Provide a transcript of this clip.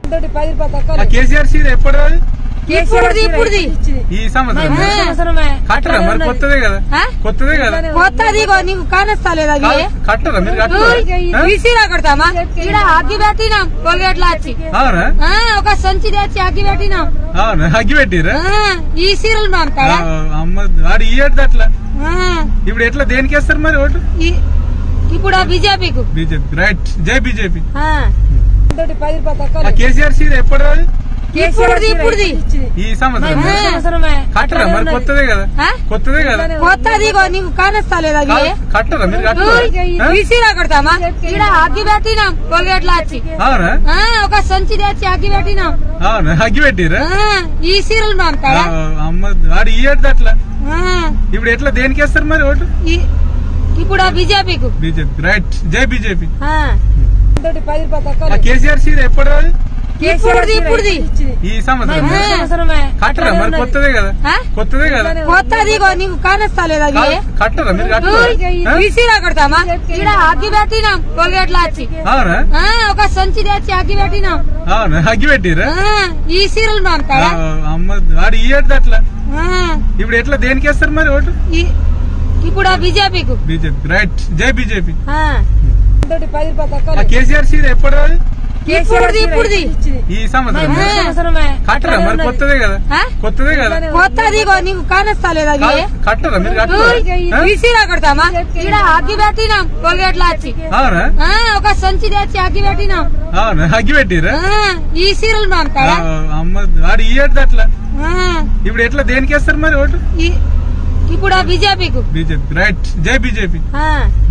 తోటి పది రూపాయలు ఆ తక్కువ కేసీఆర్ సీర ఎప్పుడు రాదు ఇప్పుడుది ఇప్పుడుది ఈ సంవత్సరం ఆ. సంవత్సరమే కట్టరా మరి కొత్తదే కదా ఆ? కొత్తదే కదా కొత్తది ఇగో నీకు కానొస్తలేదు అవి కా- కట్టరా మీరు కట్టరా ఆ? ఈసీలో కొడతామా ఇక్కడ అగ్గి పెట్టినాం కోల్గేట్ లో వచ్చి అవునా ఆ, ఒక సంచి తెచ్చి అగ్గి పెట్టినాం అవునా అగ్గి పెట్టిరా ఆ, ఈ సీరియల్ మా కాడ అమ్మ వాడు ఇయ్యడు అట్లా ఆ, ఇప్పుడు ఎట్లా దేనికి వేస్తారు మరి ఓటు ఈ- ఇప్పుడు ఆ బీజేపీకు బీజేపీ రైట్ జై బీజేపీ ఆ, తోటి పది రూపాయలు ఆ తక్కువ కేసీఆర్ సీర ఎప్పుడు రాదు ఇప్పుడుది ఇప్పుడుది ఈ సంవత్సరం ఆ. సంవత్సరమే కట్టరా మరి కొత్తదే కదా ఆ? కొత్తదే కదా కొత్తది ఇగో నీకు కానొస్తలేదు అవి కా- కట్టరా మీరు కట్టరా ఆ? ఈసీలో కొడతామా ఇక్కడ అగ్గి పెట్టినాం కోల్గేట్ లో వచ్చి అవునా ఆ, ఒక సంచి తెచ్చి అగ్గి పెట్టినాం అవునా అగ్గి పెట్టిరా ఆ, ఈ సీరియల్ మా కాడ అమ్మ వాడు ఇయ్యడు అట్లా ఆ, ఇప్పుడు ఎట్లా దేనికి వేస్తారు మరి ఓటు ఈ- ఇప్పుడు ఆ బీజేపీకు బీజేపీ రైట్ జై బీజేపీ ఆ, తోటి పది రూపాయలు ఆ తక్కువ కేసీఆర్ సీర ఎప్పుడు రాదు ఇప్పుడుది ఇప్పుడుది ఈ సంవత్సరం ఆ. సంవత్సరమే కట్టరా మరి కొత్తదే కదా ఆ? కొత్తదే కదా కొత్తది ఇగో నీకు కానొస్తలేదు అవి కా- కట్టరా మీరు కట్టరా ఆ? ఈసీలో కొడతామా ఇక్కడ అగ్గి పెట్టినాం కోల్గేట్ లో వచ్చి అవునా ఆ, ఒక సంచి తెచ్చి అగ్గి పెట్టినాం అవునా అగ్గి పెట్టిరా ఆ, ఈ సీరియల్ మా కాడ అమ్మ వాడు ఇయ్యడు అట్లా ఆ, ఇప్పుడు ఎట్లా దేనికి వేస్తారు మరి ఓటు ఈ- ఇప్పుడు ఆ బీజేపీకు బీజేపీ రైట్ జై బీజేపీ ఆ, తోటి పది రూపాయలు ఆ తక్కువ కేసీఆర్ సీర ఎప్పుడు రాదు ఇప్పుడుది ఇప్పుడుది ఈ సంవత్సరం ఆ. సంవత్సరమే కట్టరా మరి కొత్తదే కదా ఆ? కొత్తదే కదా కొత్తది ఇగో నీకు కానొస్తలేదు అవి కా- కట్టరా మీరు కట్టరా ఆ? ఈసీలో కొడతామా ఇక్కడ అగ్గి పెట్టినాం కోల్గేట్ లో వచ్చి అవునా ఆ, ఒక సంచి తెచ్చి అగ్గి పెట్టినాం అవునా అగ్గి పెట్టిరా ఆ, ఈ సీరియల్ మా కాడ అమ్మ వాడు ఇయ్యడు అట్లా ఆ, ఇప్పుడు ఎట్లా దేనికి వేస్తారు మరి ఓటు ఈ- ఇప్పుడు ఆ బీజేపీకు బీజేపీ రైట్ జై బీజేపీ ఆ,